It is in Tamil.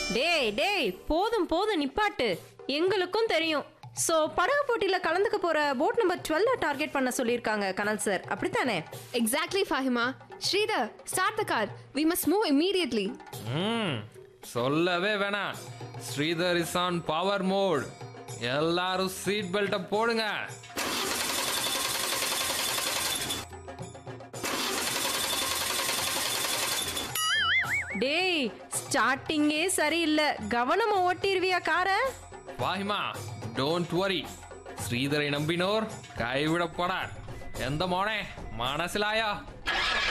டேய் டேய் போதும் போதும் நிப்பாட்டு எங்களுக்கும் தெரியும் ஸோ படகு போட்டியில் கலந்துக்க போற போட் நம்பர் டுவெல்ல டார்கெட் பண்ண சொல்லியிருக்காங்க கனல் சார் அப்படித்தானே Exactly, Fahima. Sridhar, start the car. We must move immediately. ம் சொல்லவே வேணாம் Sridhar is on power mode எல்லாரும் சீட் பெல்ட்டை போடுங்க டேய் ஸ்டார்டிங்கே சரியில்லை கவனமா ஓட்டிருவியா காரை வாஹிமா டோன்ட் வரி ஸ்ரீதரை நம்பினோர் கைவிடப்படார் எந்த மோனே மனசிலாயா